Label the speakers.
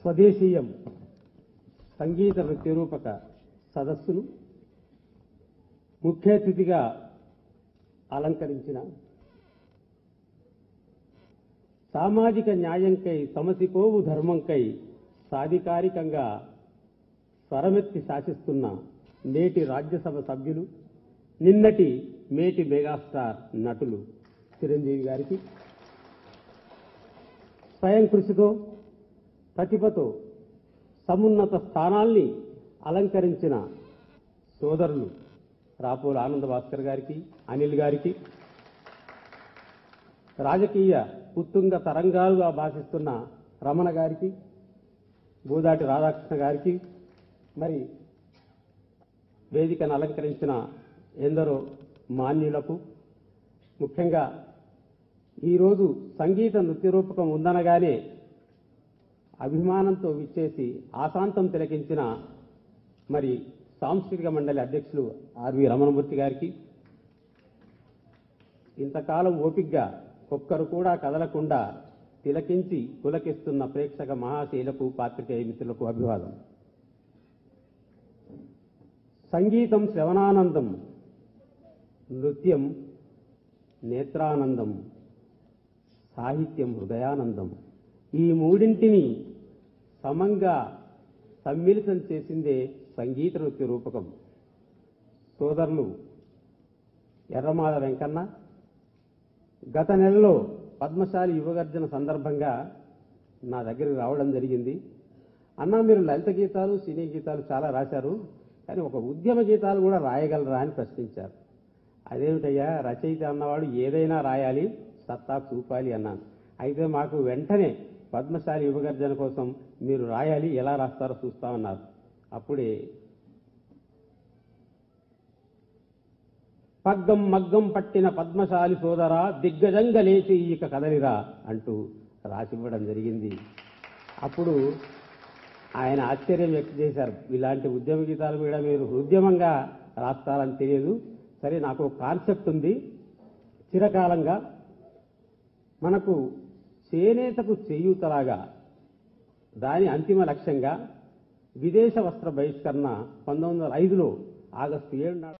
Speaker 1: స్వదేశీయం సంగీత నృత్యరూపక సదస్సును ముఖ్య అతిథిగా అలంకరించిన సామాజిక న్యాయంకై సమసిపోవు ధర్మంకై సాధికారికంగా స్వరమెత్తి శాసిస్తున్న నేటి రాజ్యసభ సభ్యులు నిన్నటి మేటి మెగాస్టార్ నటులు చిరంజీవి గారికి స్వయం కృషితో ప్రతిభతో సమున్నత స్థానాల్ని అలంకరించిన సోదరులు రాపోలు ఆనంద భాస్కర్ గారికి అనిల్ గారికి రాజకీయ ఉత్తుంగ తరంగాలుగా భాషిస్తున్న రమణ గారికి గోదాటి రాధాకృష్ణ గారికి మరి వేదికను అలంకరించిన ఎందరో మాన్యులకు ముఖ్యంగా ఈరోజు సంగీత నృత్య రూపకం ఉందనగానే అభిమానంతో విచ్చేసి ఆశాంతం తిలకించిన మరి సాంస్కృతిక మండలి అధ్యక్షులు ఆర్వి రమణమూర్తి గారికి ఇంతకాలం ఓపిగ్గా ఒక్కరు కూడా కదలకుండా తిలకించి పులకిస్తున్న ప్రేక్షక మహాశీలకు పాత్రికేయ మిత్రులకు అభివాదం సంగీతం శ్రవణానందం నృత్యం నేత్రానందం సాహిత్యం హృదయానందం ఈ మూడింటిని సమంగా సమ్మిళితం చేసిందే సంగీత నృత్య రూపకం సోదరులు ఎర్రమాల వెంకన్న గత నెలలో పద్మశాలి యువగర్జన సందర్భంగా నా దగ్గరికి రావడం జరిగింది అన్నా మీరు లలిత గీతాలు సినీ గీతాలు చాలా రాశారు కానీ ఒక ఉద్యమ గీతాలు కూడా రాయగలరా అని ప్రశ్నించారు అదేమిటయ్యా రచయిత అన్నవాడు ఏదైనా రాయాలి సత్తా చూపాలి అన్నాను అయితే మాకు వెంటనే పద్మశాలి యువగర్జన కోసం మీరు రాయాలి ఎలా రాస్తారో చూస్తామన్నారు అప్పుడే పగ్గం మగ్గం పట్టిన పద్మశాలి సోదరా దిగ్గజంగా లేచి ఇక కదలిరా అంటూ రాసివ్వడం జరిగింది అప్పుడు ఆయన ఆశ్చర్యం వ్యక్తం చేశారు ఇలాంటి ఉద్యమ గీతాలు కూడా మీరు ఉద్యమంగా రాస్తారని తెలియదు సరే నాకు ఒక కాన్సెప్ట్ ఉంది చిరకాలంగా మనకు చేనేతకు చేయూతలాగా దాని అంతిమ లక్ష్యంగా విదేశ వస్త్ర బహిష్కరణ పంతొమ్మిది వందల ఐదులో ఆగస్టు ఏడు నాడు